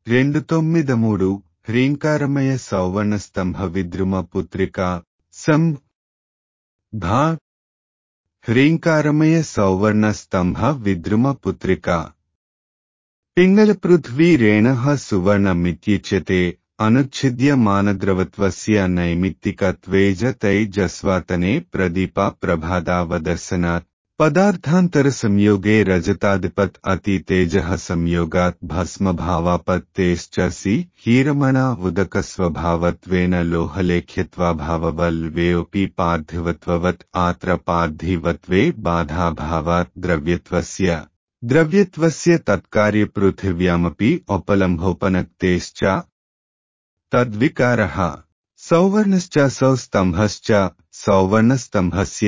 రెండు తొమ్మిది మూడు హ్రీంకారమయ సౌవర్ణ స్తంభ విద్రుమ పుత్రిక సం భా హ్రీంకారమయ సౌవర్ణ స్తంభ విద్రుమ పుత్రిక పింగళ పృథ్వీ రేణః సువర్ణమిత్యుచ్యతే అనుచ్ఛిద్యమానద్రవత్వస్య నైమిత్తికత్వేజ తైజస్వాతనే ప్రదీప ప్రభాదావదర్శనాత్ పదార్థాంతర సంయోగే రజతాధిపత్ అతి తేజ సంయోగాత్ భస్మభావాపత్తేశ్చసి హీరమణ ఉదక స్వభావత్వేన లోహలేఖ్యత్వాభావవల్వేపి పార్థివత్వవత్ ఆత్ర పార్థివత్వే బాధాభావాత్ ద్రవ్యత్వస్య ద్రవ్యత్వస్య తత్కార్యపృథివ్యామపి ఉపలంభోపనక్తేశ్చ తద్వికారः సౌవర్ణశ్చ సౌస్తంభశ్చ సౌవర్ణస్తంభస్య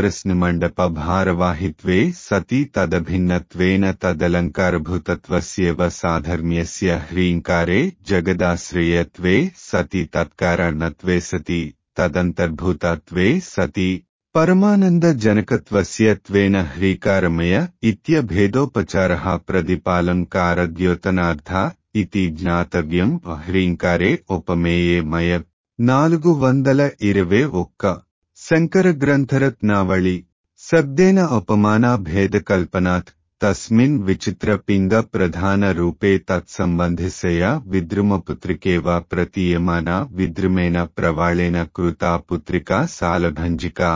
నవరస్నిమండపభారవాహిత్వే సతి తదభిన్నత్వేన తదలంకారభూతత్వస్యేవ సాధర్మ్యస్య హ్రీంకారే జగదాశ్రయత్వే సతి తత్కారణత్వే సతి తదంతర్భూతత్వే సతి పరమానందజనకత్వస్య త్వేన హ్రీకారమయ ఇత్యభేదోపచారः ప్రతిపాలంకారద్యోతనార్థ ఇతి జ్ఞాతవ్యం హ్రీంకారే ఉపమేయే మయ నాలుగు వందల ఇరవై ఒక్క శంకర గ్రంథరత్నావళి శబ్దేన ఉపమానా భేదకల్పనాత్ తస్మిన్ విచిత్ర పింగ ప్రధాన రూపే తత్సంబంధిసయ విద్రుమపుత్రికేవ ప్రతీయమానా విద్రుమేన ప్రవాళేన కృతా పుత్రికా సాలభంజికా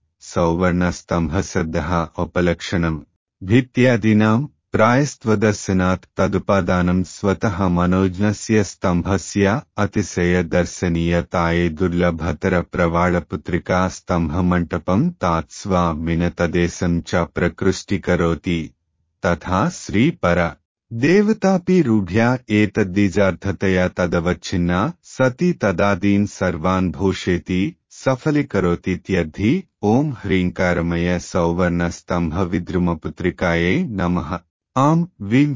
సౌవర్ణస్తంభశబ్దः ఉపలక్షణం భిత్యాదీనాం ప్రాయస్త్వదర్శనాత్ తదుపాదానం స్వతः మనోజ్ఞస్య స్తంభస్య అతిశయ దర్శనీయతాయే దుర్లభతర ప్రవాళపుత్రికా స్తంభమంటపం తాత్స్వా మినతదేశం చ ప్రకృష్టీకరోతి తథా శ్రీపర దేవతాపి రూఢ్యా ఏతద్దీజార్థతయా తదవచ్ఛిన్నా సతి తదాదీన్ సర్వాన్ భూషేతి సఫలీకరోतीत्यర్థి ఓం హ్రీంకారమయ సౌవర్ణ స్తంభ విద్రుమపుత్రికాయే నమః ఆం విం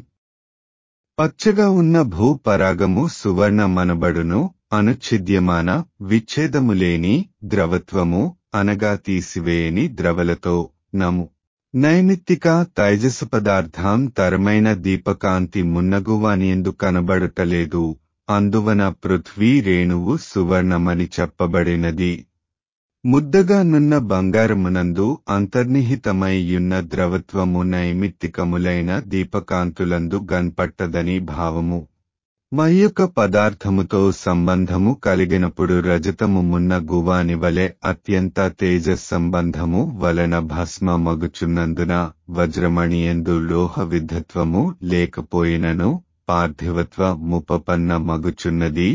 పచ్చగా ఉన్న భూపరాగము సువర్ణ మనబడును అనుచ్ఛిద్యమాన విచ్ఛేదము లేని ద్రవత్వము అనగా తీసివేయని ద్రవలతో నము నైమిత్తిక తైజస పదార్థం తరమైన దీపకాంతి మున్నగువానియందు కనబడటలేదు అందువన పృథ్వీ రేణువు సువర్ణమని చెప్పబడినది ముద్దగా నున్న బంగారమునందు అంతర్నిహితమైయున్న ద్రవత్వము నైమిత్తికములైన దీపకాంతులందు గన్పట్టదని భావము మయ్యొక్క పదార్థముతో సంబంధము కలిగినప్పుడు రజతము మున్న గువాని వలె అత్యంత తేజ సంబంధము వలన భస్మ మగుచున్నందున వజ్రమణియందు లోహ విద్ధత్వము లేకపోయినను పార్థివత్వ ముపపన్న మగుచున్నది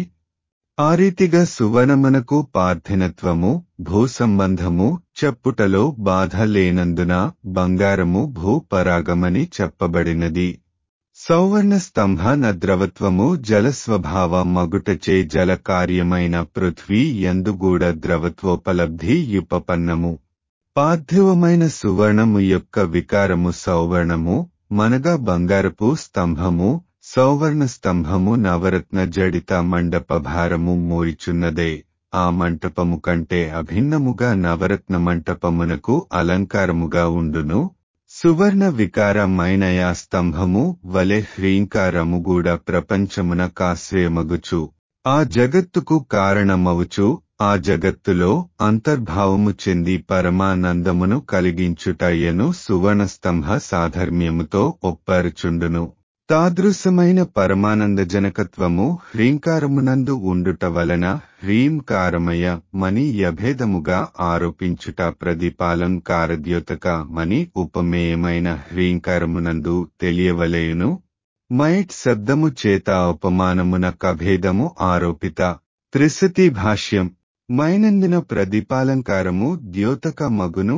ఆ రీతిగా సువర్ణమునకు పార్థినత్వము భూసంబంధము చెప్పుటలో బాధ లేనందున బంగారము భూపరాగమని చెప్పబడినది సౌవర్ణ స్తంభ నద్రవత్వము జలస్వభావ మగుటచే జల కార్యమైన పృథ్వీ ఎందుగూడ ద్రవత్వోపలబ్ధి యుపపన్నము పార్థివమైన సువర్ణము యొక్క వికారము సౌవర్ణము మనగా బంగారపు స్తంభము సౌవర్ణ స్తంభము నవరత్న జడిత మండప భారము మోయిచున్నదే ఆ మంటపము కంటే అభిన్నముగా నవరత్న మంటపమునకు అలంకారముగా ఉండును సువర్ణ వికారమైనయా స్తంభము వలె హ్రీంకారము కూడా ప్రపంచమున కాశ్రయమగుచు ఆ జగత్తుకు కారణమవుచు ఆ జగత్తులో అంతర్భావము చెంది పరమానందమును కలిగించుటయ్యను సువర్ణ స్తంభ సాధర్మ్యముతో ఒప్పరుచుండును తాదృశమైన పరమానందజనకత్వము హ్రీంకారమునందు ఉండుట వలన హ్రీంకారమయ మని యభేదముగా ఆరోపించుట ప్రతిపాలం కారద్యోతక మని ఉపమేయమైన హ్రీంకారమునందు తెలియవలేయును మైట్ శబ్దము చేత ఉపమానమున కభేదము ఆరోపిత త్రిశతి భాష్యం మైనందిన ప్రతిపాలంకారము ద్యోతక మగును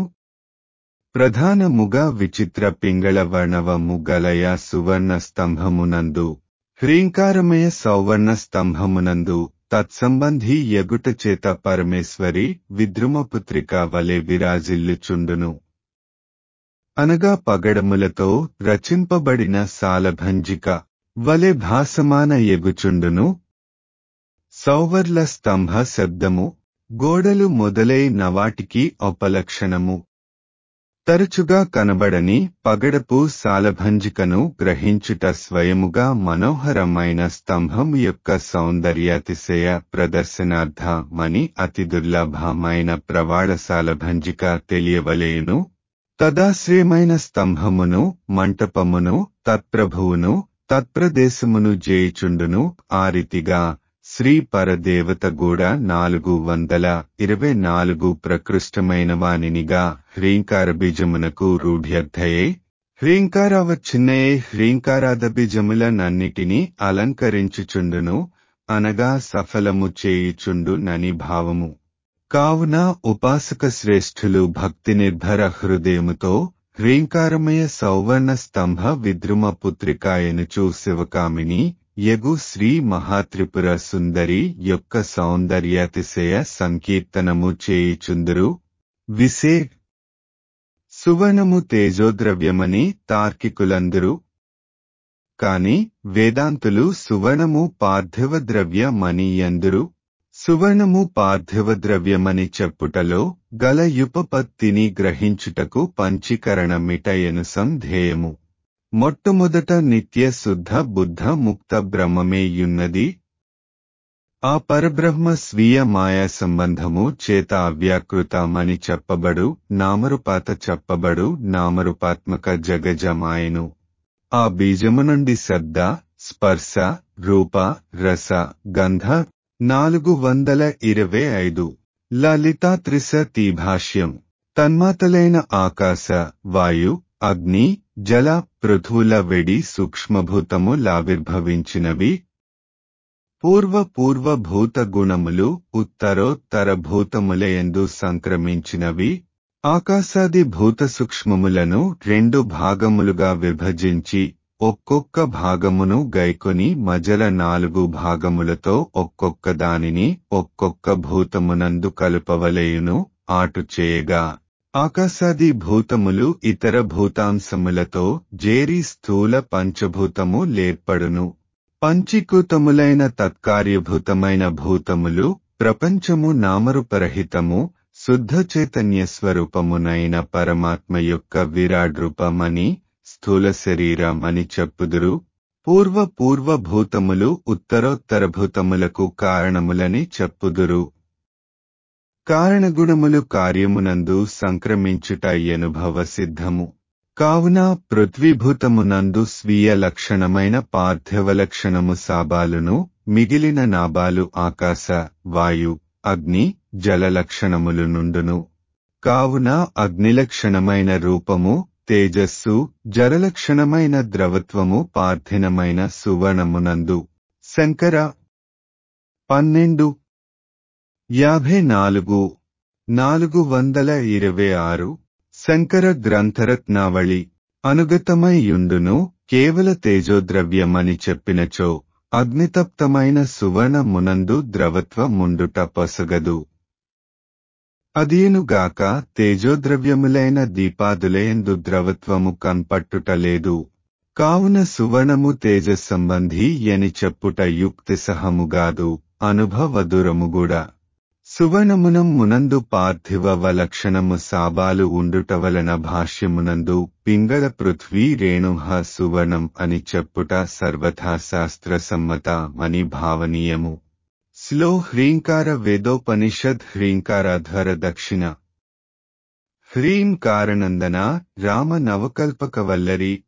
ప్రధానముగా విచిత్ర పింగళ వర్ణవము గలయ సువర్ణ స్తంభమునందు హ్రీంకారమయ సౌవర్ణ స్తంభమునందు తత్సంబంధి ఎగుట చేత పరమేశ్వరి విద్రుమపుత్రిక వలె విరాజిల్లుచుండును అనగా పగడములతో రచింపబడిన సాలభంజిక వలె భాసమాన ఎగుచుండును సౌవర్ల స్తంభ శబ్దము గోడలు మొదలై నవాటికి ఉపలక్షణము తరచుగా కనబడని పగడపు సాలభంజికను గ్రహించుట స్వయముగా మనోహరమైన స్తంభం యొక్క సౌందర్యాతిశయ ప్రదర్శనార్థమని అతి దుర్లభమైన ప్రవాళ సాలభంజిక తెలియవలేను తదాశ్రయమైన స్తంభమును మంటపమును తత్ప్రభువును తత్ప్రదేశమును జేయుచుండును ఆ రీతిగా శ్రీ పరదేవత కూడా నాలుగు వందల ఇరవై నాలుగు ప్రకృష్టమైన వానినిగా హ్రీంకార బీజమునకు రూఢ్యర్థయే హ్రీంకారావచ్చిన్నయే హ్రీంకారాద బీజములనన్నిటినీ అలంకరించుచుండును అనగా సఫలము చేయుచుండు నని భావము కావున ఉపాసక శ్రేష్ఠులు భక్తి నిర్భర హృదయముతో హ్రీంకారమయ సౌవర్ణ స్తంభ విద్రుమ పుత్రికాయనుచు శివకామిని యగు శ్రీ మహాత్రిపుర సుందరి యొక్క సౌందర్యాతిశయ సంకీర్తనము చేయుచుందురు విసే సువర్ణము తేజోద్రవ్యమని తార్కికులందరూ కాని వేదాంతులు సువర్ణము పార్థివ ద్రవ్యమని ఎందురు సువర్ణము పార్థివ ద్రవ్యమని చెప్పుటలో గల యుపపత్తిని గ్రహించుటకు పంచీకరణమిటయను సంధేయము మొట్టమొదట నిత్య శుద్ధ బుద్ధ ముక్త బ్రహ్మమేయున్నది ఆ పరబ్రహ్మ స్వీయ మాయా సంబంధము చేత అవ్యాకృతమని చెప్పబడు నామరూపాత చెప్పబడు నామరూపాత్మక జగజమాయను ఆ బీజము నుండి శబ్ద స్పర్శ రూప రస గంధ నాలుగు వందల ఇరవై ఐదు లలితా త్రిశతి భాష్యం తన్మాతలైన ఆకాశ వాయు అగ్ని జల పృథువుల వెడి సూక్ష్మభూతము లావిర్భవించినవి పూర్వ పూర్వ భూత గుణములు ఉత్తరోత్తర భూతములయందు సంక్రమించినవి ఆకాశాది భూత సూక్ష్మములను రెండు భాగములుగా విభజించి ఒక్కొక్క భాగమును గైకొని మజల నాలుగు భాగములతో ఒక్కొక్క దానిని ఒక్కొక్క భూతమునందు కలుపవలేయును ఆటు చేయగా ఆకాశాది భూతములు ఇతర భూతాంశములతో జేరి స్థూల పంచభూతము లేర్పడును పంచీకృతములైన తత్కార్యభూతమైన భూతములు ప్రపంచము నామరూపరహితము శుద్ధ చైతన్య స్వరూపమునైన పరమాత్మ యొక్క విరాడ్ రూపమని స్థూల శరీరం అని చెప్పుదురు పూర్వ పూర్వ భూతములు ఉత్తరోత్తర భూతములకు కారణములని చెప్పుదురు కారణగుణములు కార్యమునందు సంక్రమించుట అనుభవ సిద్ధము కావున పృథ్వీభూతమునందు స్వీయ లక్షణమైన పార్థివ లక్షణము సాబాలును మిగిలిన నాబాలు ఆకాశ వాయు అగ్ని జల లక్షణములు నుండును కావున అగ్నిలక్షణమైన రూపము తేజస్సు జలలక్షణమైన ద్రవత్వము పార్థినమైన సువర్ణమునందు శంకర పన్నెండు యాభై నాలుగు నాలుగు వందల ఇరవై ఆరు శంకర గ్రంథరత్నావళి అనుగతమైయుండును కేవల తేజోద్రవ్యమని చెప్పినచో అగ్నితప్తమైన సువర్ణమునందు ద్రవత్వముండుట పొసగదు అదీనుగాక తేజోద్రవ్యములైన దీపాదులయందు ద్రవత్వము కన్పట్టుటలేదు కావున సువర్ణము తేజ సంబంధి అని చెప్పుట యుక్తి సహముగాదు అనుభవదురముగూడా సువర్ణమునం మునందు పార్థివ లక్షణము సాబాలు ఉండుట వలన భాష్యమునందు పింగళ పృథ్వీ రేణుహ సువర్ణం అని చెప్పుట సర్వథా శాస్త్ర సమ్మతమని భావనీయము స్లో హ్రీంకార వేదోపనిషద్ హ్రీంకారాధర దక్షిణ హ్రీం కారణందన రామ నవకల్పక వల్లరి